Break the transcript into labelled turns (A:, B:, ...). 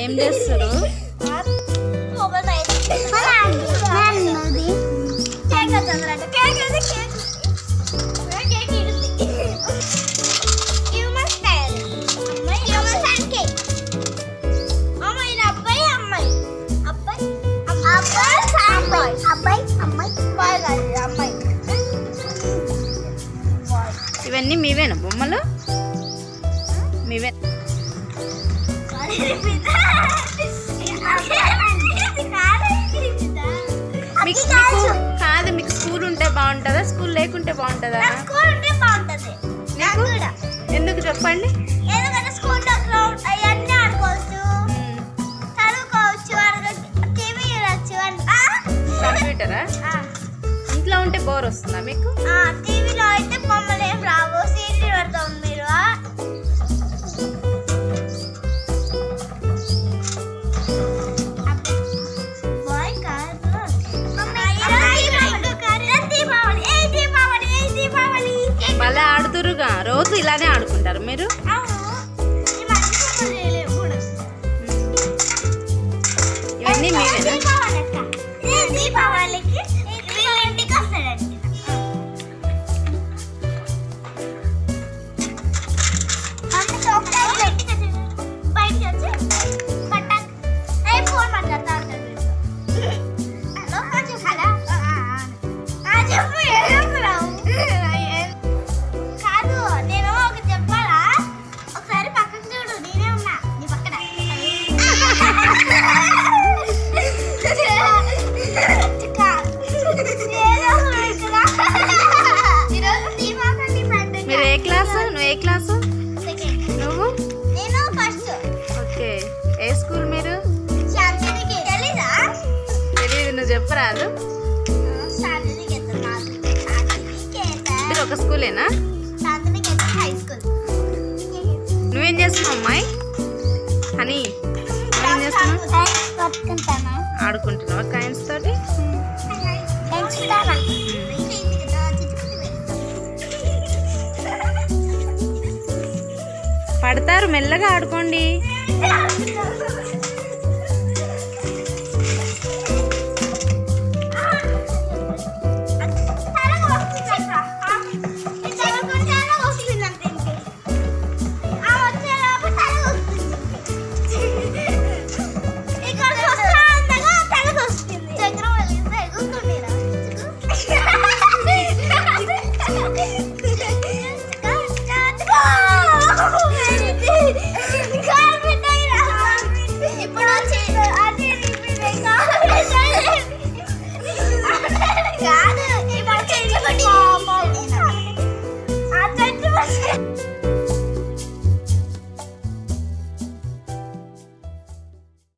A: ఏం చేస్తారు
B: అబ్బాయి అమ్మాయి అమ్మాయి
A: ఇవన్నీ మీవేనా బొమ్మలు మీవే మీకు మీకు కాదు మీకు స్కూల్ ఉంటే బాగుంటుందా స్కూల్ లేకుంటే బాగుంటుందా మీకు ఎందుకు చెప్పండి
B: ఎందుకంటే స్కూల్లో గ్రౌండ్ అవన్నీ ఆడుకోవచ్చు
A: మ్మ్.
B: చదువుకోవచ్చు టీవీ చూడొచ్చు
A: కంప్యూటరా ఇంట్లో ఉంటే బోర్ వస్తుందా మీకు
B: టీవీలో అయితే బొమ్మలు ఏం రావు సీరియల్ పెడతాం మీరు బాయ్ కాదు దీపావళి ఏ దీపావళి ఏ దీపావళి
A: భలే ఆడుతురుగా రోజు ఇలానే ఆడుకుంటారు మీరు
B: అవును ఈ మధ్య బొమ్మలు చేయలేవు కూడా
A: ఇవన్నీ మీవేనా
B: దీపావళి అక్క. ఈ దీపావళికి వీళ్ళ ఇంటికి వస్తాడండి అందుకే ఒకటే బయటికి వచ్చి పట్ట ఏ ఫోన్ మాట్లాడతా ఉంటాడు వీడు. హలో ఆ చెప్పు. హలో ఆ, ఆ, ఆ, చెప్పు ఏం చెప్తున్నావు కాదు నేను ఒకటి చెప్పాలా ఒకసారి పక్కకు చూడు నేనే ఉన్నా నీ పక్కన ఈరోజు దీపావళి పండుగ
A: మీరు ఏ క్లాసు నువ్వు ఏ క్లాసు
B: సెకండ్
A: నువ్వు
B: నేను ఫస్ట్
A: ఓకే ఏ స్కూల్ మీరు
B: శాంతినికి తెలీదా
A: తెలియదు నువ్వు చెప్పరాదు
B: శాంతినికేతన్ నాది. శాంతినికేతన్.
A: మీరు ఒక స్కూలేనా
B: శాంతినికేతన్ హై స్కూల్
A: నువ్వేం చేస్తున్నావు అమ్మాయి హనీ నువ్వేం చేస్తున్నావు
B: పట్టుకుంటానా
A: ఆడుకుంటున్నావా కాయిన్స్ తోటి
B: పెంచుతానా
A: పడతారు మెల్లగా ఆడుకోండి
B: ఇప్పుడు వచ్చి అదే కాదు ఇప్పుడు చెట్టు ఆ చెట్టు